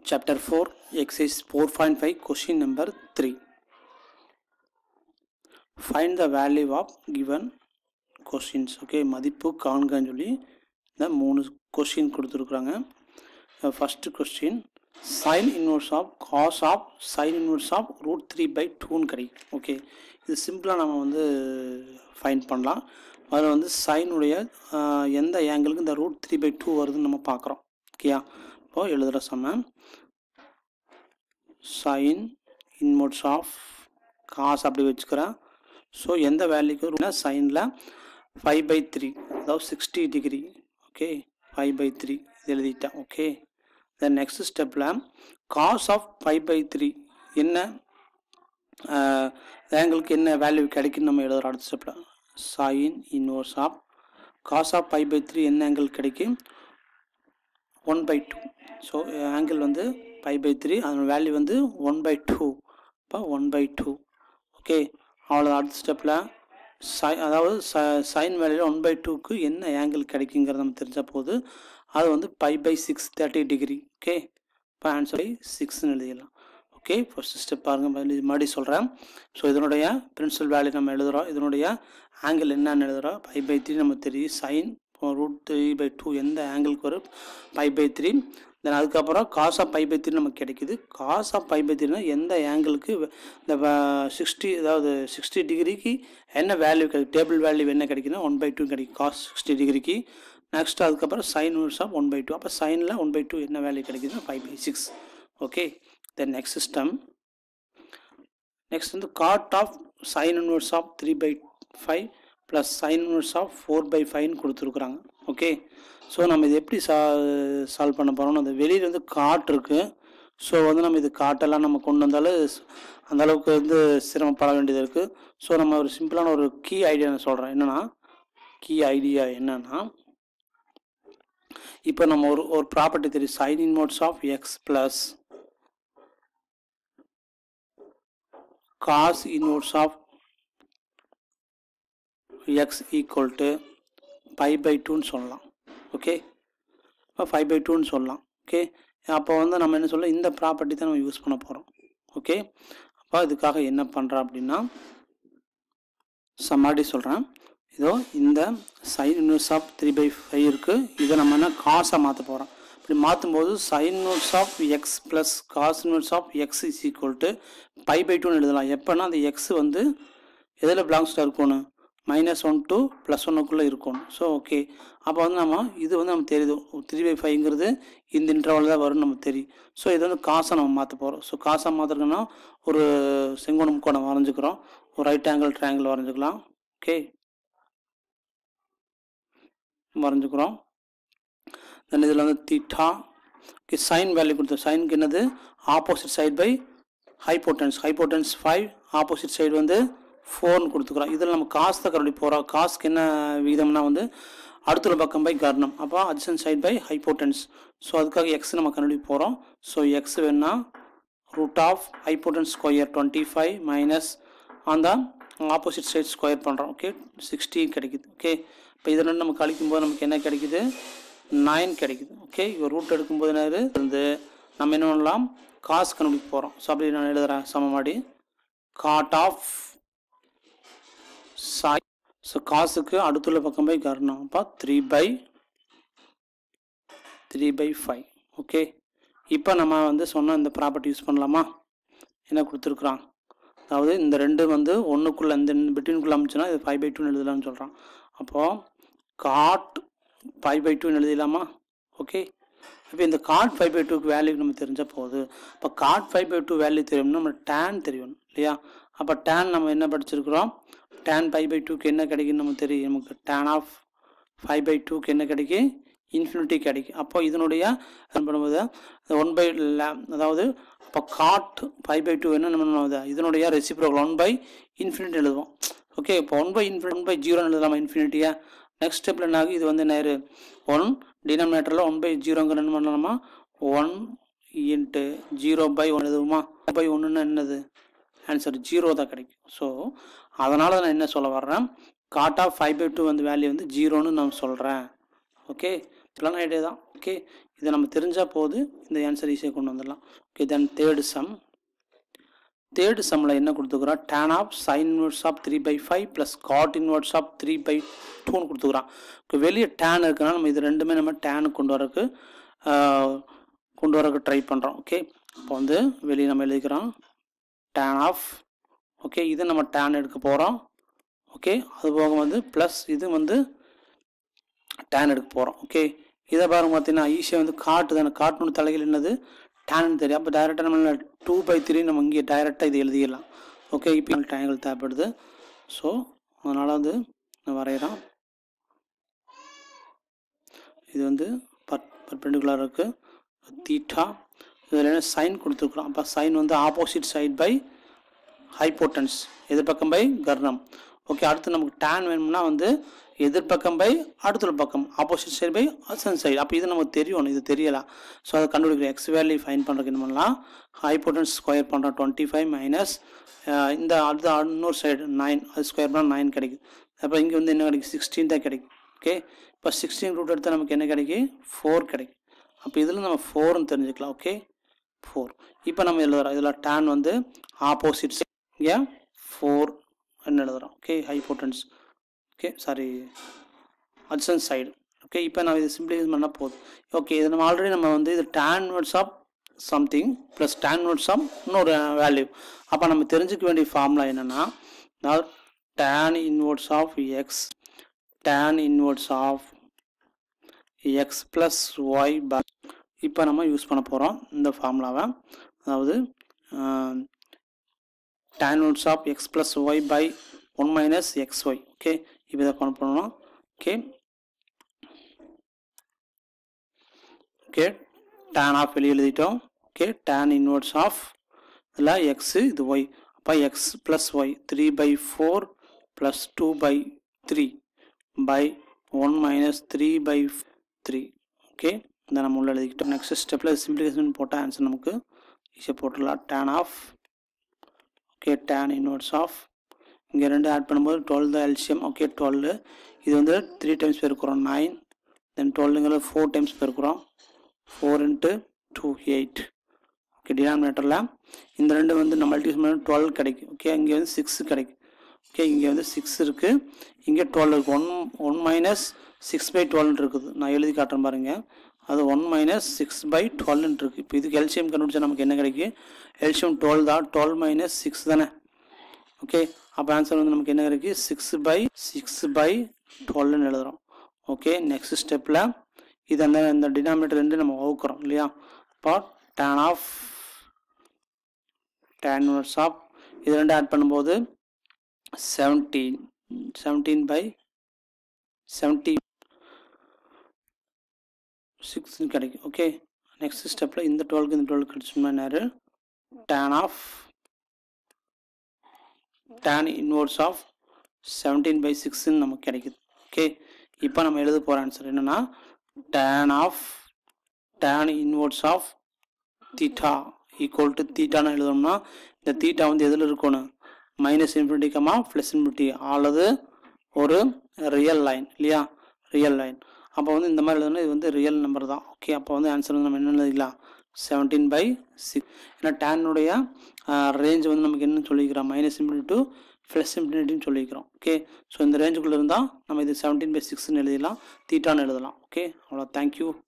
Chapter 4, Exercise 4.5, question number 3. Find the value of given questions. Okay, மதிப்பு காண்கன்னு சொல்லி இந்த மூணு கொஸ்டின் கொடுத்துருக்குறாங்க first question sine inverse of cos of sine inverse of root three by டூன்னு கிடைக்கும் okay இது சிம்பிளாக நம்ம வந்து ஃபைன் பண்ணலாம் அதில் வந்து சைனுடைய எந்த ஆங்கிளுக்கு இந்த ரூட் த்ரீ பை டூ வருதுன்னு நம்ம பார்க்குறோம் ஓகேயா இப்போது எழுதுகிற சம சைன் இன்வர்ஸ் ஆஃப் காஸ் அப்படி வச்சுக்கிறேன் ஸோ எந்த வேல்யூக்கு சைனில் ஃபைவ் பை த்ரீ அதாவது sixty degree okay five by three இது எழுதிட்டேன் ஓகே தென் நெக்ஸ்ட் ஸ்டெப்பில் cos of five by three என்ன ஆங்கிளுக்கு என்ன வேல்யூ கிடைக்குன்னு நம்ம எழுதுகிறோம் அடுத்த ஸ்டெப்பில் sine inverse of cos of five by three என்ன ஆங்கிள் கிடைக்கும் one by two so angle வந்து ஃபைவ் பை த்ரீ அதோட வேல்யூ வந்து ஒன் பை டூ இப்போ ஒன் பை டூ ஓகே அவ்வளோ அடுத்த ஸ்டெப்பில் சை அதாவது ச சைன் வேல்யூ ஒன் பை டூக்கு என்ன ஆங்கிள் கிடைக்குங்கிறது நம்ம தெரிஞ்சால் போது அது வந்து pi by six thirty degree okay இப்போ ஆன்சர் பை சிக்ஸ்னு எழுதிடலாம் ஓகே ஃபர்ஸ்ட் ஸ்டெப் பாருங்கள் மறுபடியும் சொல்கிறேன் ஸோ இதனுடைய பிரின்சிபல் வேல்யூ நம்ம எழுதுகிறோம் இதனுடைய ஆங்கிள் என்னன்னு எழுதுகிறோம் பை பை த்ரீ நம்ம தெரியும் sine root three by two எந்த ஆங்கிளுக்கு வரும் பை பை த்ரீ தென் அதுக்கப்புறம் cos of pi by three நமக்கு கிடைக்குது காஸ் ஆஃப் பை பை த்ரீனா எந்த ஆங்கிளுக்கு இந்த சிக்ஸ்டி அதாவது சிக்ஸ்டி டிகிரிக்கு என்ன வேல்யூ கிடைக்கும் டேபிள் வேல்யூ என்ன கிடைக்குன்னா ஒன் பை டூ கிடைக்கும் காஸ் சிக்ஸ்டி டிகிரிக்கு நெக்ஸ்ட் அதுக்கப்புறம் sine inverse of one by two அப்போ சைனில் ஒன் பை டூ என்ன வேல்யூ கிடைக்குதுன்னா five by six okay then next system next வந்து cot of sine inverse of three by five plus sine inverse of four by ஃபைவ்னு கொடுத்துருக்குறாங்க okay so நம்ம இது எப்படி சா சால்வ் பண்ண போகிறோம்னா அந்த வெளியில் வந்து காட் இருக்குது ஸோ வந்து நம்ம இது காட்டெல்லாம் நம்ம கொண்டு வந்தாலும் அந்த அளவுக்கு வந்து சிரமப்பட வேண்டியது இருக்குது ஸோ நம்ம ஒரு சிம்பிளான ஒரு கீ ஐடியா நான் சொல்கிறேன் என்னென்னா கீ ஐடியா என்னன்னா இப்போ நம்ம ஒரு ஒரு ப்ராப்பர்ட்டி தெரியும் sine inverse of x plus cos inverse of x equal to five by டூன்னு சொல்லலாம் ஓகே இப்போ ஃபைவ் பை டூன்னு சொல்லலாம் ஓகே அப்போ வந்து நம்ம என்ன சொல்ல இந்த ப்ராப்பர்ட்டி தான் நம்ம யூஸ் பண்ண போகிறோம் ஓகே அப்போ இதுக்காக என்ன பண்ணுறோம் அப்படின்னா சமாடி சொல்கிறேன் இதோ இந்த sine inverse of three by five இருக்குது இதை நம்ம என்ன காசாக மாற்ற போகிறோம் இப்படி மாற்றும் போது sine inverse of x plus cos inverse of x is equal to pi by டூன்னு எழுதலாம் எப்போனா அந்த எக்ஸ் வந்து எதில் பிலாங்ஸ்டாக இருக்கணும் மைனஸ் ஒன் டூ ப்ளஸ் ஒன்னுக்குள்ளே இருக்கணும் ஸோ ஓகே அப்போ வந்து நம்ம இது வந்து நம்ம தெரியுது த்ரீ பை ஃபைவ்ங்கிறது இந்த இன்டர்வல் தான் வரும்னு நமக்கு தெரியும் ஸோ இது வந்து காசை நம்ம மாற்ற போகிறோம் ஸோ காசாக மாற்றுறதுன்னா ஒரு செங்கோணம் கோணம் வரைஞ்சிக்கிறோம் ஒரு ரைட் ஆங்கிள் ட்ரையாங்கிள் வரைஞ்சிக்கலாம் ஓகே வரைஞ்சிக்கிறோம் தென் இதில் வந்து தீட்டா ஓகே சைன் வேல்யூ கொடுத்தோம் சைனுக்கு என்னது opposite side by hypotenuse hypotenuse five opposite side வந்து ஃபோர்னு கொடுத்துக்குறோம் இதில் நம்ம காசு தான் கருடி போகிறோம் காசுக்கு என்ன விகிதம்னா வந்து அடுத்துள்ள பக்கம் பை கர்ணம் அப்போ adjacent side by hypotenuse so அதுக்காக எக்ஸ் நம்ம கண்டுபிடி போகிறோம் ஸோ எக்ஸ் வேணா root of hypotenuse square twenty five minus அந்த ஆப்போசிட் சைட் ஸ்கொயர் பண்ணுறோம் ஓகே சிக்ஸ்டி கிடைக்குது ஓகே இப்போ இதில் நம்ம கழிக்கும்போது நமக்கு என்ன கிடைக்குது நைன் கிடைக்குது ஓகே இப்போ ரூட் எடுக்கும்போது என்ன இருந்து நம்ம என்ன பண்ணலாம் காசு கண்டுபிடிக்க போகிறோம் ஸோ அப்படி நான் எழுதுகிறேன் சமமாடி காட் ஆஃப் சாய் ஸோ காசுக்கு அடுத்துள்ள பக்கம் பை கர்ணம் அப்போ three by three by five okay இப்போ நம்ம வந்து சொன்ன இந்த ப்ராப்பர்ட்டி யூஸ் பண்ணலாமா என்ன கொடுத்துருக்குறான் அதாவது இந்த ரெண்டு வந்து ஒன்றுக்குள்ளே இந்த பிட்வீனுக்குள்ளே அமைச்சுன்னா இது ஃபைவ் பை டூன்னு எழுதலாம்னு சொல்கிறான் அப்போது காட் ஃபைவ் பை டூன்னு எழுதிடலாமா ஓகே இப்போ இந்த காட் ஃபைவ் பை டூக்கு வேல்யூ நம்ம தெரிஞ்சால் போகுது இப்போ cot five by two value தெரியும்னா நம்ம டேன் தெரியும் இல்லையா அப்போ டேன் நம்ம என்ன படிச்சிருக்கிறோம் டேன் ஃபைவ் பை டூக்கு என்ன கிடைக்குன்னு நமக்கு தெரியும் நமக்கு டேன் ஆஃப் ஃபைவ் பை டூக்கு என்ன கிடைக்கும் இன்ஃபினிட்டி கிடைக்கும் அப்போ இதனுடைய பண்ணும்போது ஒன் பை அதாவது அப்போ காட் ஃபைவ் பை டூ என்ன நம்ம இதனுடைய ரெசிப்ரோக்கல் ஒன் பை இன்ஃபினிட்டி எழுதுவோம் ஓகே இப்போ one by infinity one by ஜீரோன்னு எழுதலாமா இன்ஃபினிட்டியா நெக்ஸ்ட் ஸ்டெப்பில் என்ன ஆகும் இது வந்து நேரு ஒன் டினாமினேட்டரில் ஒன் பை ஜீரோங்கிற என்ன பண்ணலாமா one into zero by one எழுதுவோமா பை ஒன்றுன்னா என்னது ஆன்சர் ஜீரோ தான் கிடைக்கும் ஸோ அதனால் நான் என்ன சொல்ல வர்றேன் cot of five by two வந்து வேல்யூ வந்து ஜீரோன்னு நான் சொல்கிறேன் ஓகே சிம்பிளான ஐடியா தான் ஓகே இதை நம்ம தெரிஞ்சால் போது இந்த ஆன்சர் ஈஸியாக கொண்டு வந்துடலாம் okay then third sum third சம்மில் என்ன கொடுத்துக்குறான் tan of sine inverse of three by five plus cot inverse of three by டூன்னு கொடுத்துக்குறான் இப்போ வெளியே டேன் இருக்குன்னா நம்ம இது ரெண்டுமே நம்ம டேனுக்கு கொண்டு வரக்கு ஆஹ், கொண்டு வரக்கு ட்ரை பண்ணுறோம் ஓகே இப்போ வந்து வெளியே நம்ம எழுதிக்கிறோம் டேன் ஆஃப் ஓகே இது நம்ம டேன் எடுக்க போகிறோம் ஓகே அது போக வந்து ப்ளஸ் இது வந்து டேன் எடுக்க போகிறோம் ஓகே இதை பாருங்க பார்த்தீங்கன்னா ஈஸியாக வந்து காட்டு தானே காட்டணும் தலைகள் என்னது டேன் தெரியும் அப்போ டைரெக்டாக நம்ம டூ பை த்ரீ நம்ம இங்கே டைரெக்டாக இது எழுதிடலாம் ஓகே இப்போ டேங்கிள் தேவைப்படுது ஸோ அதனால் வந்து நான் வரைகிறேன் இது வந்து பர் பர்பெண்டிகுலர் இருக்குது தீட்டா இதில் என்ன சைன் கொடுத்துருக்குறோம் அப்போ சைன் வந்து ஆப்போசிட் சைட் பை ஹைப்போட்டன்ஸ் எதிர்பக்கம் பை கர்ணம் ஓகே அடுத்து நமக்கு டேன் வேணும்னா வந்து எதிர்பக்கம் பை அடுத்த பக்கம் opposite side by adjacent side அப்போ இது நமக்கு தெரியணும் இது தெரியலாம் ஸோ அதை கண்டுபிடிக்கிற எக்ஸ் வேல்யூ ஃபைன் பண்ணுறதுக்கு என்ன பண்ணலாம் ஹைப்போட்டன்ஸ் ஸ்கொயர் பண்ணுறோம் டுவெண்ட்டி ஃபைவ் மைனஸ் இந்த அடுத்த இன்னொரு சைடு நைன் அது ஸ்கொயர் பண்ணால் நைன் கிடைக்குது அப்புறம் இங்கே வந்து என்ன கிடைக்கும் சிக்ஸ்டீன் தான் கிடைக்கும் ஓகே இப்போ சிக்ஸ்டீன் ரூட் எடுத்தால் நமக்கு என்ன கிடைக்கும் ஃபோர் கிடைக்கும் அப்போ இதில் நம்ம ஃபோர்னு தெரிஞ்சுக்கலாம் ஓகே ஃபோர் இப்போ நம்ம எழுதுறோம் இதில் டேன் வந்து ஆப்போசிட் இங்கே ஃபோர் எழுதுறோம் okay hypotenuse okay sorry adjacent side okay இப்போ நான் இது சிம்பிளிஃபை பண்ணால் போதும் ஓகே இது நம்ம ஆல்ரெடி நம்ம வந்து இது tan words of something plus tan words of இன்னொரு வேல்யூ அப்போ நம்ம தெரிஞ்சுக்க வேண்டிய ஃபார்முலா என்னென்னா tan inverse of x tan inverse of x plus y by இப்போ நம்ம யூஸ் பண்ண போகிறோம் இந்த ஃபார்முலாவை அதாவது tan roots of x plus y by 1 minus xy okay இப்போ இதை பண்ண பண்ணணும் ஓகே ஓகே tan ஆஃப் வெளியே எழுதிட்டோம் ஓகே tan இன்வர்ஸ் ஆஃப் இதில் எக்ஸ் இது ஒய் அப்போ x plus y three by four plus two by three by one minus three by three okay இந்த நம்ம உள்ள எழுதிக்கிட்டோம் நெக்ஸ்ட் ஸ்டெப்பில் சிம்பிளிஃபிகேஷன் போட்டால் ஆன்சர் நமக்கு ஈஸியாக போட்டுடலாம் tan of okay tan inverse of இங்கே ரெண்டு ஆட் பண்ணும்போது டுவெல் தான் எல்சியம் ஓகே டுவெல் இது வந்து த்ரீ டைம்ஸ் பெருக்கிறோம் நைன் தென் டுவெல்லுங்கிறது ஃபோர் டைம்ஸ் பெருக்கிறோம் four into two eight okay டினாமினேட்டரில் இந்த ரெண்டு வந்து நம்ம மல்டிபிள் பண்ணி டுவெல் கிடைக்கும் ஓகே இங்கே வந்து சிக்ஸ் கிடைக்கும் ஓகே இங்கே வந்து சிக்ஸ் இருக்குது இங்கே டுவெல் இருக்குது one one minus six by டுவெல்னு இருக்குது நான் எழுதி காட்டுறேன் பாருங்க அது ஒன் மைனஸ் சிக்ஸ் பை டுவெல்னு இருக்குது இப்போ இதுக்கு எல்சியம் கண்டுபிடிச்சா நமக்கு என்ன கிடைக்கும் எல்சியம் டுவெல் தான் டுவெல் மைனஸ் சிக்ஸ் தானே ஓகே அப்போ ஆன்சர் வந்து நமக்கு என்ன கிடைக்கும் சிக்ஸ் பை சிக்ஸ் பை டுவெல்னு எழுதுகிறோம் ஓகே நெக்ஸ்ட் ஸ்டெப்பில் இது அந்த இந்த டினாமினேட்டர் ரெண்டு நம்ம வகுக்கிறோம் இல்லையா இப்போ tan of tan inverse of இது ரெண்டு ஆட் பண்ணும்போது செவன்டீன் செவன்டீன் பை செவன்ட்டி சிக்ஸ்னு கிடைக்கும் ஓகே நெக்ஸ்ட் ஸ்டெப்பில் இந்த டுவெல்க்கு இந்த டுவெல் கிடச்சோம்னா நேரு tan of tan inverse of seventeen by சிக்ஸ்ன்னு நமக்கு கிடைக்குது ஓகே இப்போ நம்ம எழுத போகிற ஆன்சர் என்னென்னா tan of tan inverse of theta equal to தீட்டான்னு எழுதணும்னா இந்த தீட்டா வந்து எதில் இருக்கணும் minus infinity comma plus infinity அல்லது ஒரு ரியல் லைன் இல்லையா ரியல் லைன் அப்போ வந்து இந்த மாதிரி எழுதணும் இது வந்து ரியல் நம்பர் தான் ஓகே அப்போ வந்து ஆன்சர் வந்து நம்ம என்ன எழுதிக்கலாம் செவன்டீன் பை சிக்ஸ் ஏன்னா டேனுடைய ரேஞ்ச் வந்து நமக்கு என்னன்னு சொல்லிக்கிறோம் மைனஸ் இன்ஃபினிட்டி டு ப்ளஸ் இன்ஃபினிட்டின்னு சொல்லிக்கிறோம் ஓகே ஸோ இந்த ரேஞ்சுக்குள்ளே இருந்தால் நம்ம இது செவன்டீன் பை சிக்ஸ்னு எழுதிடலாம் தீட்டான்னு எழுதலாம் ஓகே அவ்வளோ தேங்க்யூ